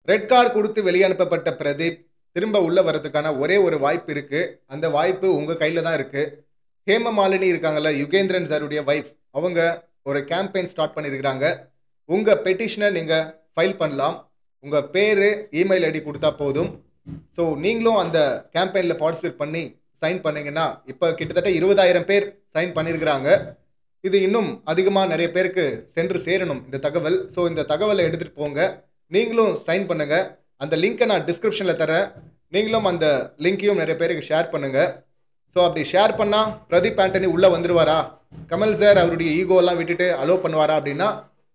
red card கொடுத்து வெளியனுப்பப்பட்ட பிரதீப் திரும்ப உள்ள வரதுக்கான ஒரே ஒரு வாய்ப்பு இருக்கு அந்த வாய்ப்பு உங்க கையில தான் இருக்கு ஹேம மாலினி இருக்காங்கல்ல யுகேந்திரன் சாருடைய வைஃப் அவங்க ஒரு கேம்பெயின் ஸ்டார்ட் பண்ணியிருக்கிறாங்க உங்க பெட்டிஷனை நீங்க ஃபைல் பண்ணலாம் உங்க பேரு இமெயில் ஐடி கொடுத்தா போதும் ஸோ நீங்களும் அந்த கேம்பெயினில் பார்ட்டிசிபேட் பண்ணி சைன் பண்ணீங்கன்னா இப்போ கிட்டத்தட்ட இருபதாயிரம் பேர் சைன் பண்ணியிருக்கிறாங்க இது இன்னும் அதிகமாக நிறைய பேருக்கு சென்று சேரணும் இந்த தகவல் ஸோ இந்த தகவலை எடுத்துகிட்டு போங்க நீங்களும் சைன் பண்ணுங்க அந்த லிங்க்கை நான் டிஸ்கிரிப்ஷனில் தரேன் நீங்களும் அந்த லிங்க்கையும் நிறைய பேருக்கு ஷேர் பண்ணுங்க ஸோ அப்படி ஷேர் பண்ணால் பிரதீப் ஆண்டனி உள்ளே வந்துடுவாரா கமல் சார் அவருடைய ஈகோலாம் விட்டுட்டு அலோவ் பண்ணுவாரா அப்படின்னா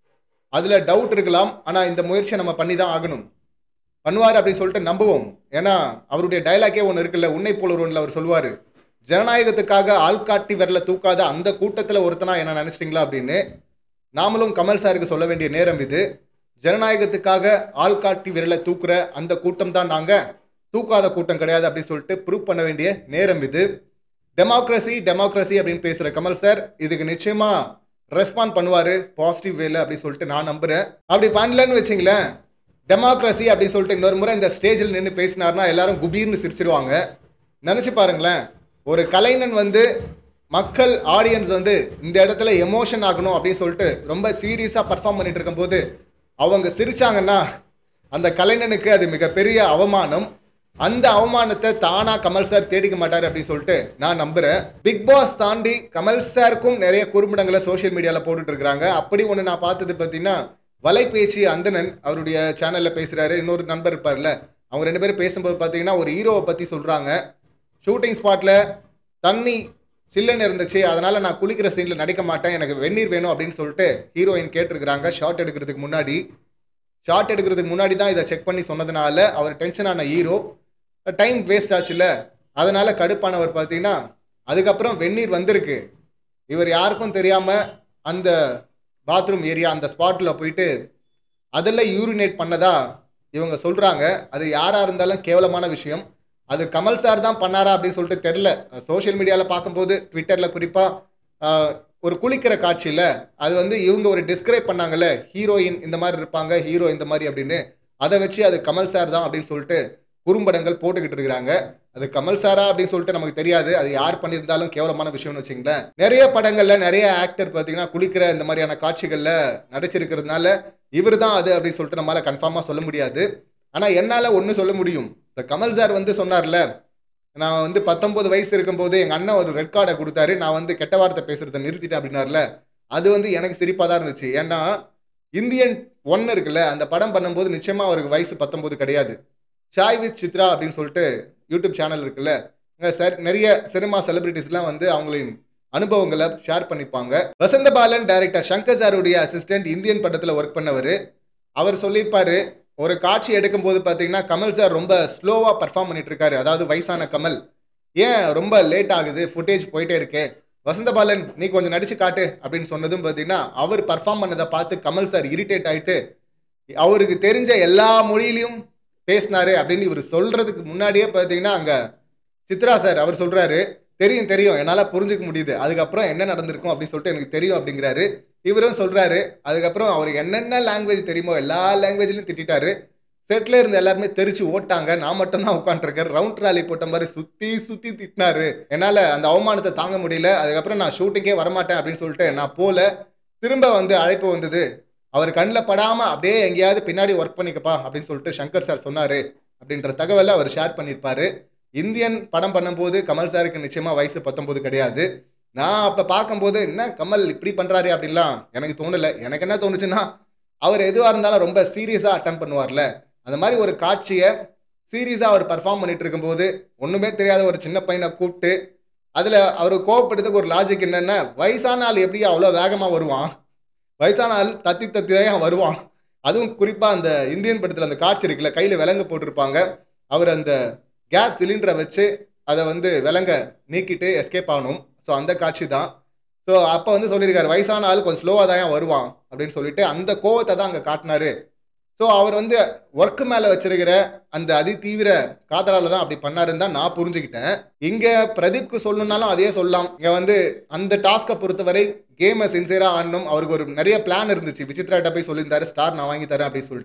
அதில் டவுட் இருக்கலாம் ஆனால் இந்த முயற்சியை நம்ம பண்ணி தான் ஆகணும் பண்ணுவார் அப்படின்னு சொல்லிட்டு நம்புவோம் ஏன்னா அவருடைய டைலாக்கே ஒன்று இருக்குல்ல உன்னை போல ஒன்றில் அவர் சொல்லுவார் ஜனநாயகத்துக்காக ஆள்காட்டி விரல தூக்காத அந்த கூட்டத்தில் ஒருத்தனா என்ன நினச்சிட்டிங்களா அப்படின்னு நாமளும் கமல் சாருக்கு சொல்ல வேண்டிய நேரம் இது ஜனநாயகத்துக்காக ஆள்காட்டி விரலை தூக்குற அந்த கூட்டம் தான் நாங்கள் தூக்காத கூட்டம் கிடையாது அப்படின்னு சொல்லிட்டு ப்ரூவ் பண்ண வேண்டிய நேரம் இது டெமோக்ரஸி டெமோக்ரஸி அப்படின்னு பேசுகிற கமல் சார் இதுக்கு நிச்சயமாக ரெஸ்பாண்ட் பண்ணுவார் பாசிட்டிவ் வேல அப்படின்னு சொல்லிட்டு நான் நம்புகிறேன் அப்படி பண்ணலன்னு வச்சிங்களேன் டெமோக்ரஸி அப்படின்னு சொல்லிட்டு இன்னொரு முறை இந்த ஸ்டேஜில் நின்று பேசினார்னா எல்லாரும் குபீர்னு சிரிச்சிருவாங்க நினச்சி பாருங்களேன் ஒரு கலைஞன் வந்து மக்கள் ஆடியன்ஸ் வந்து இந்த இடத்துல எமோஷன் ஆகணும் அப்படின்னு சொல்லிட்டு ரொம்ப சீரியஸாக பர்ஃபார்ம் பண்ணிட்டு இருக்கும்போது அவங்க சிரிச்சாங்கன்னா அந்த கலைஞனுக்கு அது மிகப்பெரிய அவமானம் அந்த அவமானத்தை தானா கமல் சார் தேடிக்க மாட்டார் அப்படின்னு சொல்லிட்டு நான் நம்புறேன் பிக் பாஸ் தாண்டி கமல் சாருக்கும் நிறைய குறும்படங்களை சோஷியல் மீடியாவில் போட்டுட்டு இருக்காங்க அப்படி ஒன்று நான் பார்த்தது பார்த்தீங்கன்னா வலைபேச்சு அந்தணன் அவருடைய சேனலில் பேசுகிறாரு இன்னொரு நண்பர் இருப்பார்ல அவங்க ரெண்டு பேரும் பேசும்போது பார்த்தீங்கன்னா ஒரு ஹீரோவை பற்றி சொல்கிறாங்க ஷூட்டிங் ஸ்பாட்டில் தண்ணி சில்லுன்னு இருந்துச்சு அதனால் நான் குளிக்கிற சீனில் நடிக்க மாட்டேன் எனக்கு வெந்நீர் வேணும் அப்படின்னு சொல்லிட்டு ஹீரோயின் கேட்டிருக்கிறாங்க ஷார்ட் எடுக்கிறதுக்கு முன்னாடி ஷார்ட் எடுக்கிறதுக்கு முன்னாடி தான் இதை செக் பண்ணி சொன்னதுனால அவர் டென்ஷனான ஹீரோ டைம் வேஸ்ட் ஆச்சுல்ல அதனால கடுப்பானவர் பார்த்தீங்கன்னா அதுக்கப்புறம் வெந்நீர் வந்திருக்கு இவர் யாருக்கும் தெரியாமல் அந்த பாத்ரூம் ஏரியா அந்த ஸ்பாட்டில் போயிட்டு அதில் யூரினேட் பண்ணதா இவங்க சொல்கிறாங்க அது யாராக இருந்தாலும் கேவலமான விஷயம் அது கமல் சார் தான் பண்ணாரா அப்படின்னு சொல்லிட்டு தெரில சோஷியல் மீடியாவில் பார்க்கும்போது ட்விட்டரில் குறிப்பாக ஒரு குளிக்கிற காட்சியில் அது வந்து இவங்க ஒரு டிஸ்கிரைப் பண்ணாங்கல்ல ஹீரோயின் இந்த மாதிரி இருப்பாங்க ஹீரோ இந்த மாதிரி அப்படின்னு அதை வச்சு அது கமல் சார் தான் அப்படின்னு சொல்லிட்டு குறும்படங்கள் போட்டுக்கிட்டு இருக்கிறாங்க அது கமல் சாரா அப்படின்னு சொல்லிட்டு நமக்கு தெரியாது அது யார் பண்ணியிருந்தாலும் கேவலமான விஷயம்னு வச்சுங்களேன் நிறைய படங்கள்ல நிறைய ஆக்டர் பார்த்தீங்கன்னா குளிக்கிற இந்த மாதிரியான காட்சிகளில் நடிச்சிருக்கிறதுனால இவர் தான் அது அப்படின்னு சொல்லிட்டு நம்மளால கன்ஃபார்மாக சொல்ல முடியாது ஆனால் என்னால் ஒன்று சொல்ல முடியும் இப்போ கமல் சார் வந்து சொன்னார்ல நான் வந்து பத்தொன்பது வயசு இருக்கும்போது எங்கள் அண்ணன் ஒரு ரெட் கார்டை கொடுத்தாரு நான் வந்து கெட்ட வார்த்தை பேசுறதை நிறுத்திட்டேன் அப்படின்னார்ல அது வந்து எனக்கு சிரிப்பாக தான் இருந்துச்சு ஏன்னா இந்தியன் ஒன்று இருக்குல்ல அந்த படம் பண்ணும்போது நிச்சயமாக அவருக்கு வயசு பத்தொம்போது கிடையாது சாய் வித் சித்ரா அப்படின்னு சொல்லிட்டு யூடியூப் சேனல் இருக்குல்ல இங்கே சார் நிறைய சினிமா செலிபிரிட்டிஸ்லாம் வந்து அவங்களின் அனுபவங்களை ஷேர் பண்ணிப்பாங்க வசந்த பாலன் டைரக்டர் சங்கர் சாருடைய அசிஸ்டன்ட் இந்தியன் படத்தில் ஒர்க் பண்ணவர் அவர் சொல்லியிருப்பாரு ஒரு காட்சி எடுக்கும்போது பார்த்தீங்கன்னா கமல் சார் ரொம்ப ஸ்லோவாக பர்ஃபார்ம் பண்ணிட்டு இருக்காரு அதாவது வயசான கமல் ஏன் ரொம்ப லேட் ஆகுது ஃபுட்டேஜ் போயிட்டே இருக்கே வசந்த பாலன் நீ கொஞ்சம் நடிச்சு காட்டு அப்படின்னு சொன்னதும் பார்த்தீங்கன்னா அவர் பர்ஃபார்ம் பண்ணதை பார்த்து கமல் சார் இரிட்டேட் ஆயிட்டு அவருக்கு தெரிஞ்ச எல்லா மொழியிலையும் பேசினாரு அப்படின்னு இவர் சொல்றதுக்கு முன்னாடியே பார்த்தீங்கன்னா அங்கே சித்ரா சார் அவர் சொல்றாரு தெரியும் தெரியும் என்னால் புரிஞ்சுக்க முடியுது அதுக்கப்புறம் என்ன நடந்திருக்கும் அப்படின்னு சொல்லிட்டு எனக்கு தெரியும் அப்படிங்கிறாரு இவரும் சொல்றாரு அதுக்கப்புறம் அவருக்கு என்னென்ன லாங்குவேஜ் தெரியுமோ எல்லா லாங்குவேஜ்லையும் திட்டாரு செட்டில் இருந்த எல்லாருமே தெரிச்சு ஓட்டாங்க நான் மட்டும் தான் உட்காந்துருக்கேன் ரவுண்ட் ராலி போட்ட மாதிரி சுற்றி சுற்றி திட்டினாரு என்னால் அந்த அவமானத்தை தாங்க முடியல அதுக்கப்புறம் நான் ஷூட்டிங்கே வரமாட்டேன் அப்படின்னு சொல்லிட்டு நான் போல திரும்ப வந்து அழைப்பு வந்தது அவர் கண்ணில் படாமல் அப்படியே எங்கேயாவது பின்னாடி ஒர்க் பண்ணிக்கப்பா அப்படின்னு சொல்லிட்டு சங்கர் சார் சொன்னார் அப்படின்ற தகவலை அவர் ஷேர் பண்ணியிருப்பாரு இந்தியன் படம் பண்ணும்போது கமல் சாருக்கு நிச்சயமாக வயசு பத்தொம்போது கிடையாது நான் அப்போ பார்க்கும்போது என்ன கமல் இப்படி பண்ணுறாரு அப்படின்லாம் எனக்கு தோணலை எனக்கு என்ன தோணுச்சுன்னா அவர் எதுவாக இருந்தாலும் ரொம்ப சீரியஸாக அட்டம் பண்ணுவார்ல அந்த மாதிரி ஒரு காட்சியை சீரியஸாக அவர் பர்ஃபார்ம் பண்ணிட்டு இருக்கும்போது ஒன்றுமே தெரியாத ஒரு சின்ன பையனை கூப்பிட்டு அதில் அவர் கோவப்படுறதுக்கு ஒரு லாஜிக் என்னென்ன வயசான ஆள் எப்படி அவ்வளோ வேகமாக வருவான் வயசான ஆள் தத்தி தத்தி தான் வருவான் அதுவும் குறிப்பாக அந்த இந்தியன் படத்தில் அந்த காட்சி இருக்குல்ல கையில் விலங்கு போட்டிருப்பாங்க அவர் அந்த கேஸ் சிலிண்டரை வச்சு அதை வந்து விலங்க நீக்கிட்டு எஸ்கேப் ஆகணும் ஸோ அந்த காட்சி தான் ஸோ அப்போ வந்து சொல்லியிருக்காரு வயசான ஆள் கொஞ்சம் ஸ்லோவாக தான் வருவான் அப்படின்னு சொல்லிட்டு அந்த கோவத்தை தான் அங்கே காட்டினாரு ஸோ அவர் வந்து ஒர்க்கு மேலே வச்சிருக்கிற அந்த அதி தீவிர காதலால் தான் அப்படி பண்ணாருன்னு தான் நான் புரிஞ்சுக்கிட்டேன் இங்கே பிரதீப்க்கு சொல்லணும்னாலும் அதே சொல்லலாம் இங்கே வந்து அந்த டாஸ்க்கை பொறுத்தவரை கேமை சின்சியராக ஆடணும் அவருக்கு ஒரு நிறைய பிளான் இருந்துச்சு விசித்ராட்ட போய் சொல்லியிருந்தாரு ஸ்டார் நான் வாங்கி தரேன் அப்படின்னு சொல்லிட்டு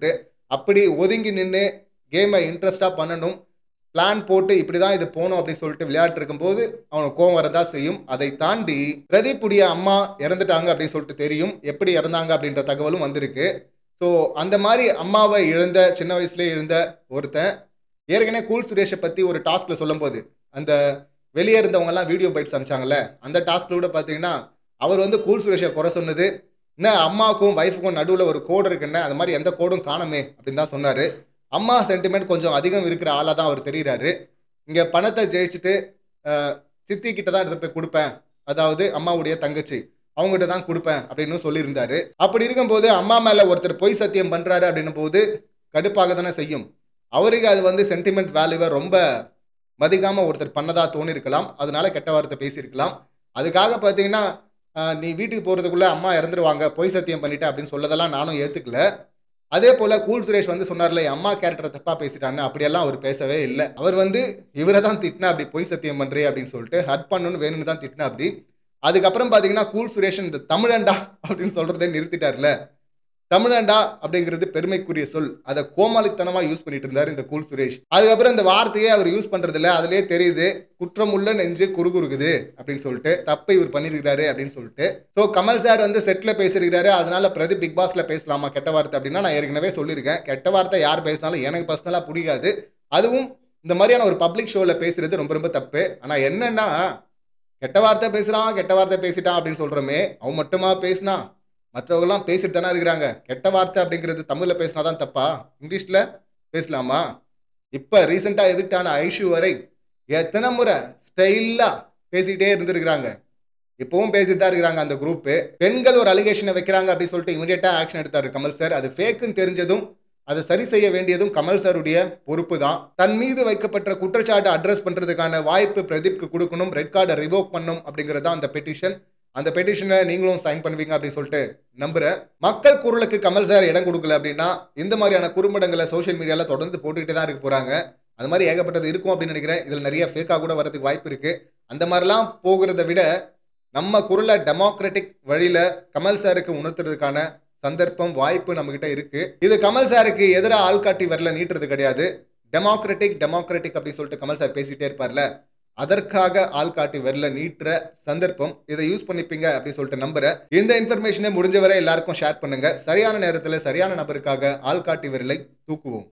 அப்படி ஒதுங்கி நின்று கேமை இன்ட்ரெஸ்டாக பண்ணணும் பிளான் போட்டு இப்படி தான் இது போகணும் அப்படின்னு சொல்லிட்டு விளையாட்டு இருக்கும்போது அவனுக்கு கோவம் வரதா செய்யும் அதை தாண்டி பிரதீப்புடைய அம்மா இறந்துட்டாங்க அப்படின்னு சொல்லிட்டு தெரியும் எப்படி இறந்தாங்க அப்படின்ற தகவலும் வந்திருக்கு ஸோ அந்த மாதிரி அம்மாவை இழந்த சின்ன வயசுலேயே இழந்த ஒருத்தன் ஏற்கனவே கூல் சுரேஷை பற்றி ஒரு டாஸ்கில் சொல்லும்போது அந்த வெளியே இருந்தவங்கலாம் வீடியோ பைட்ஸ் அனுப்பிச்சாங்கல்ல அந்த டாஸ்கில் கூட பார்த்தீங்கன்னா அவர் வந்து கூல் சுரேஷை குறை சொன்னது என்ன அம்மாவுக்கும் ஒய்ஃபுக்கும் நடுவில் ஒரு கோடு இருக்குன்னு அது மாதிரி எந்த கோடும் காணமே அப்படின்னு தான் சொன்னார் அம்மா சென்டிமெண்ட் கொஞ்சம் அதிகம் இருக்கிற ஆளாக தான் அவர் தெரிகிறாரு இங்கே பணத்தை ஜெயிச்சுட்டு அஹ், சித்தி கிட்ட தான் எடுத்து போய் கொடுப்பேன் அதாவது அம்மாவுடைய தங்கச்சி அவங்ககிட்ட தான் கொடுப்பேன் அப்படின்னு சொல்லியிருந்தாரு அப்படி இருக்கும்போது அம்மா மேலே ஒருத்தர் பொய் சத்தியம் பண்ணுறாரு அப்படின்னும் போது கடுப்பாக தானே செய்யும் அவருக்கு அது வந்து சென்டிமெண்ட் வேல்யூவை ரொம்ப மதிக்காமல் ஒருத்தர் பண்ணதா தோணிருக்கலாம் அதனால கெட்ட வார்த்தை பேசியிருக்கலாம் அதுக்காக பார்த்தீங்கன்னா ஆஹ், நீ வீட்டுக்கு போகிறதுக்குள்ளே அம்மா இறந்துருவாங்க பொய் சத்தியம் பண்ணிட்ட அப்படின்னு சொல்லதெல்லாம் நானும் ஏற்றுக்கல அதே போல் கூல் சுரேஷ் வந்து சொன்னார்ல என் அம்மா கேரக்டரை தப்பாக பேசிட்டான்னு அப்படியெல்லாம் அவர் பேசவே இல்லை அவர் வந்து இவரை தான் திட்டினா அப்படி பொய் சத்தியம் பண்ணுறே அப்படின்னு சொல்லிட்டு ஹட் பண்ணணும்னு வேணும்னு தான் திட்டினா அப்படி அதுக்கப்புறம் பார்த்தீங்கன்னா கூல் சுரேஷ் இந்த தமிழண்டா அப்படின்னு சொல்கிறதே நிறுத்திட்டார்ல தமிழண்டா அப்படிங்கிறது பெருமைக்குரிய சொல் அதை கோமாளித்தனமா யூஸ் பண்ணிட்டு இருந்தார் இந்த கூல் சுரேஷ் அதுக்கப்புறம் இந்த வார்த்தையே அவர் யூஸ் பண்றது இல்ல அதுலயே தெரியுது குற்றமுள்ள நெஞ்சு குறுகுறுக்குது அப்படின்னு சொல்லிட்டு தப்பை இவர் பண்ணிருக்கிறாரு அப்படின்னு சொல்லிட்டு ஸோ கமல் சார் வந்து செட்ல பேசியிருக்கிறாரு அதனால பிரதி பிக் பாஸ்ல பேசலாமா கெட்ட வார்த்தை அப்படின்னா நான் ஏற்கனவே சொல்லியிருக்கேன் கெட்ட வார்த்தை யார் பேசினாலும் எனக்கு பர்சனலா பிடிக்காது அதுவும் இந்த மாதிரியான ஒரு பப்ளிக் ஷோல பேசுறது ரொம்ப ரொம்ப தப்பு ஆனா என்னன்னா கெட்ட வார்த்தை பேசுறான் கெட்ட வார்த்தை பேசிட்டான் அப்படின்னு சொல்றோமே அவன் மட்டுமா பேசினா மற்றவங்கலாம் பேசிட்டு தானே இருக்கிறாங்க கெட்ட வார்த்தை அப்படிங்கிறது தமிழில் பேசினா தான் தப்பா இங்கிலீஷில் பேசலாமா இப்போ ரீசெண்டாக எதிர்த்தான ஐஷு வரை எத்தனை முறை ஸ்டைலாக பேசிக்கிட்டே இருந்திருக்கிறாங்க இப்பவும் பேசிட்டு தான் இருக்கிறாங்க அந்த குரூப்பு பெண்கள் ஒரு அலிகேஷனை வைக்கிறாங்க அப்படின்னு சொல்லிட்டு இமீடியட்டாக ஆக்ஷன் எடுத்தாரு கமல் சார் அது ஃபேக்குன்னு தெரிஞ்சதும் அதை சரி செய்ய வேண்டியதும் கமல் சாருடைய பொறுப்பு தான் தன் மீது வைக்கப்பட்ட குற்றச்சாட்டை அட்ரஸ் பண்றதுக்கான வாய்ப்பு பிரதீப்க்கு கொடுக்கணும் ரெட் கார்டை ரிவோக் பண்ணும் அப்படிங்கிறது தான் அந்த பெட்டிஷன் அந்த பெட்டிஷனை நீங்களும் சைன் பண்ணுவீங்க அப்படின்னு சொல்லிட்டு நம்புறேன் மக்கள் குரலுக்கு கமல் சார் இடம் கொடுக்கல அப்படின்னா இந்த மாதிரியான குறும்படங்களை சோஷியல் மீடியால தொடர்ந்து போட்டுக்கிட்டே தான் இருக்க போறாங்க அது மாதிரி ஏகப்பட்டது இருக்கும் அப்படின்னு நினைக்கிறேன் இதுல நிறைய ஃபேக்காக கூட வரதுக்கு வாய்ப்பு இருக்கு அந்த மாதிரிலாம் போகிறத விட நம்ம குரலை டெமோக்ராட்டிக் வழியில கமல் சாருக்கு உணர்த்துறதுக்கான சந்தர்ப்பம் வாய்ப்பு நம்மகிட்ட இருக்கு இது கமல் சாருக்கு எதிராக ஆள்காட்டி வரல நீட்டுறது கிடையாது டெமோக்ராட்டிக் டெமோக்ராட்டிக் அப்படின்னு சொல்லிட்டு கமல் சார் பேசிட்டே இருப்பார்ல அதற்காக ஆள்காட்டி வரல நீட்டுற சந்தர்ப்பம் இதை யூஸ் பண்ணிப்பீங்க அப்படின்னு சொல்லிட்டு நம்புறேன் இந்த இன்ஃபர்மேஷனை முடிஞ்ச வரை எல்லாருக்கும் ஷேர் பண்ணுங்க சரியான நேரத்தில் சரியான நபருக்காக ஆள்காட்டி விரலை தூக்குவோம்